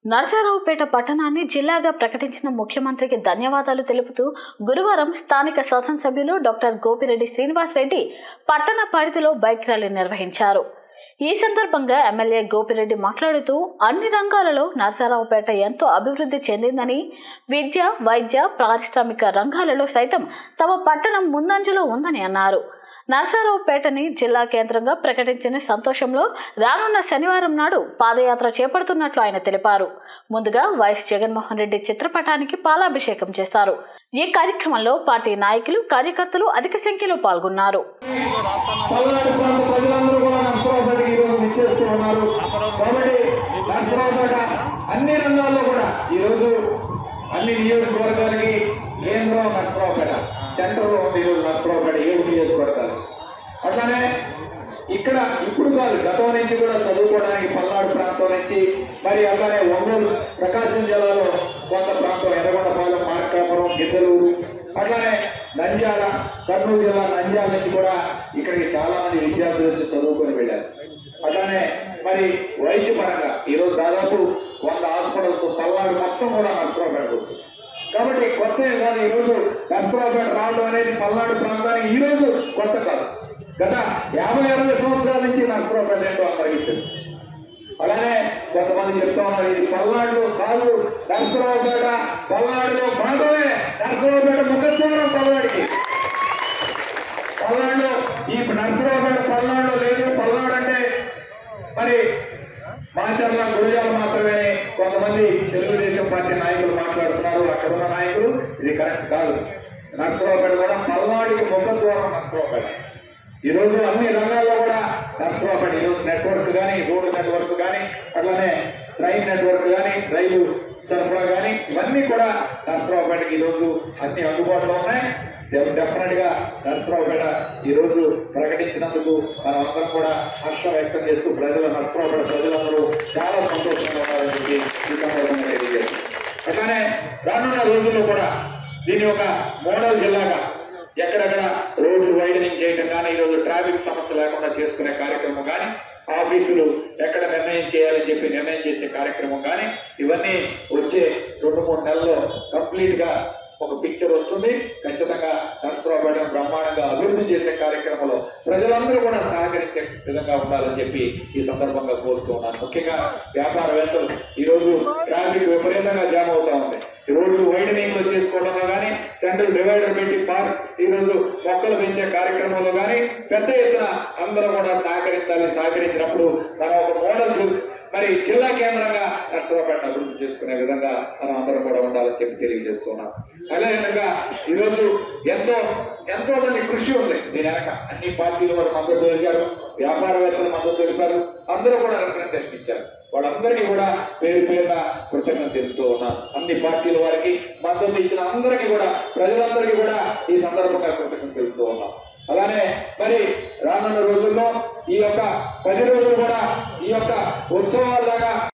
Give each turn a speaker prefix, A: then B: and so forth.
A: నరసరావుపేట పట్టణాన్ని జిల్లాగా ప్రకటించిన ముఖ్యమంత్రికి ధన్యవాదాలు తెలుపుతూ గురువారం స్థానిక శాసనసభ్యులు డాక్టర్ గోపిరెడ్డి శ్రీనివాసరెడ్డి పట్టణ పరిధిలో బైక్ ర్యాలీ నిర్వహించారు ఈ సందర్భంగా ఎమ్మెల్యే గోపిరెడ్డి మాట్లాడుతూ అన్ని రంగాలలో నరసరావుపేట ఎంతో అభివృద్ధి చెందిందని విద్య వైద్య పారిశ్రామిక రంగాలలో సైతం తమ పట్టణం ముందంజలో ఉందని అన్నారు నరసరావుపేటని జిల్లా కేంద్రంగా ప్రకటించిన సంతోషంలో రానున్న శనివారం నాడు పాదయాత్ర చేపడుతున్నట్లు ఆయన తెలిపారు ముందుగా వైఎస్ జగన్మోహన్ రెడ్డి చిత్రపటానికి పాలాభిషేకం చేస్తారు ఈ కార్యక్రమంలో పార్టీ నాయకులు కార్యకర్తలు అధిక సంఖ్యలో పాల్గొన్నారు
B: పల్నాడు ప్రాంత ప్రజలందరూ కూడా నరసరావుపేటకి ఈరోజు నిచ్చేస్తూ ఉన్నారు కాబట్టి నరసరావుపేట అన్ని రంగాల్లో కూడా ఈరోజు అన్ని నియోజకవర్గాలకి కేంద్రం నరసరావుపేట సెంటర్ లో ఉంది ఈరోజు నరసరావుపేట ఏడు నియోజకవర్గాలు అట్లానే ఇక్కడ ఇప్పుడు కాదు గతం నుంచి కూడా చదువుకోవడానికి పల్నాడు ప్రాంతం నుంచి మరి అలానే ఒంగోలు ప్రకాశం జిల్లాలో కొంత ప్రాంతం ఎర్రగొండపాలెం మార్కాపురం గిద్దలూరు అట్లానే నంద్యాల కర్నూలు జిల్లా నంద్యాల నుంచి కూడా ఇక్కడికి చాలా మంది విద్యార్థులు వచ్చి చదువుకొని వెళ్ళారు అట్లానే మరి వైద్య పరంగా ఈరోజు దాదాపు వంద హాస్పిటల్స్ పల్నాడు మొత్తం కూడా నర్సరావుపేటకు వస్తుంది కాబట్టి కొత్త ఏం కాదు ఈ రోజు నర్సరావుపేట రావడం అనేది పల్నాడు ప్రాంతానికి ఈ రోజు కొత్త కాదు గత యాభై అరవై సంవత్సరాల నుంచి నర్సరావుపేట ఏంటో అందరికీ తెలుసు అలానే కొంతమంది చెప్తా ఉన్నారు ఇది పల్నాడులో కాదు నర్సరావుపేట పల్నాడులో భాగమే నర్సరావుపేట ముఖద్వారం పల్నాడికి పల్నాడులో ఈ నర్సరావుపేట పల్నాడులో లేదు పల్నాడు అంటే మరి మాచర్ల గురజాల మాత్రమే కొంతమంది తెలుగుదేశం పార్టీ నాయకులు మాట్లాడుతున్నారు అక్కడ ఉన్న నాయకులు ఇది కరెక్ట్ కాదు నర్సరావుపేట కూడా పల్నాడుకి ముఖద్వారం నర్సరావుపేట ఈ రోజు అన్ని రంగాల్లో కూడా నర్సరావుపేట ఈ రోజు నెట్వర్క్ కానీ రోడ్డు నెట్వర్క్ కానీ అట్లానే ట్రైన్ నెట్వర్క్ కానీ రైలు సరఫరా కానీ ఇవన్నీ కూడా నర్సరావుపేటకి ఈ రోజు అన్ని అందుబాటులో ఉన్నాయి డెఫినెట్ గా నర్సరావుపేట ఈ రోజు ప్రకటించినందుకు మనం అందరం కూడా హర్షం వ్యక్తం చేస్తూ ప్రజలు నర్సరావుపేట ప్రజలందరూ చాలా సంతోషంగా ఉన్నారని చెప్పి ఈ సందర్భంగా తెలియజేస్తారు అట్లానే రానున్న రోజుల్లో కూడా దీని ఒక మోడల్ జిల్లాగా ఎక్కడెక్కడ రోడ్లు వైడనింగ్ చేయడం కానీ ఈరోజు ట్రాఫిక్ సమస్య లేకుండా చేసుకునే కార్యక్రమం కానీ ఆఫీసులు ఎక్కడ నిర్ణయం చేయాలని చెప్పి నిర్ణయం చేసే కార్యక్రమం కానీ ఇవన్నీ వచ్చే రెండు మూడు నెలల్లో కంప్లీట్ గా ఒక పిక్చర్ వస్తుంది ఖచ్చితంగా నరసరావుపేట బ్రహ్మాండంగా అభివృద్ధి చేసే కార్యక్రమంలో ప్రజలందరూ కూడా సహకరించే విధంగా ఉండాలని చెప్పి ఈ సందర్భంగా కోరుతున్నాను ముఖ్యంగా వ్యాపారవేత్తలు ఈ రోజు ట్రాఫిక్ విపరీతంగా జామ్ అవుతా ఉంది ఈ రోడ్లు వైడనింగ్ లో చేసుకోవడంలో కానీ సెంట్రల్ డివైడర్ పెట్టి పార్క్ ఈ రోజు మొక్కలు పెంచే కార్యక్రమంలో కానీ పెద్ద ఎత్తున అందరూ కూడా సహకరించాలి సహకరించినప్పుడు మనం ఒక మోడల్ మరి జిల్లా కేంద్రంగా నర్సరావుపేట అభివృద్ధి చేసుకునే విధంగా మనం అందరం కూడా ఉండాలని చెప్పి తెలియజేస్తున్నాం అదేవిధంగా ఈరోజు ఎంతో ఎంతో మంది కృషి ఉంది దీని వెనక అన్ని పార్టీలు వారు మద్దతు తెలిపారు వ్యాపారవేత్తలు మద్దతు తెలిపారు అందరూ కూడా రిప్రజెంటేషన్ ఇచ్చారు వాళ్ళందరికీ కూడా పేరు పేరున కృతజ్ఞత తెలుపుతూ ఉన్నాను అన్ని పార్టీల వారికి మద్దతు ఇచ్చిన అందరికీ కూడా ప్రజలందరికీ కూడా ఈ సందర్భంగా కృతజ్ఞత తెలుపుతూ ఉన్నాం అలానే మరి రానున్న రోజుల్లో ఈ యొక్క పది రోజులు కూడా ఈ యొక్క ఉత్సవాల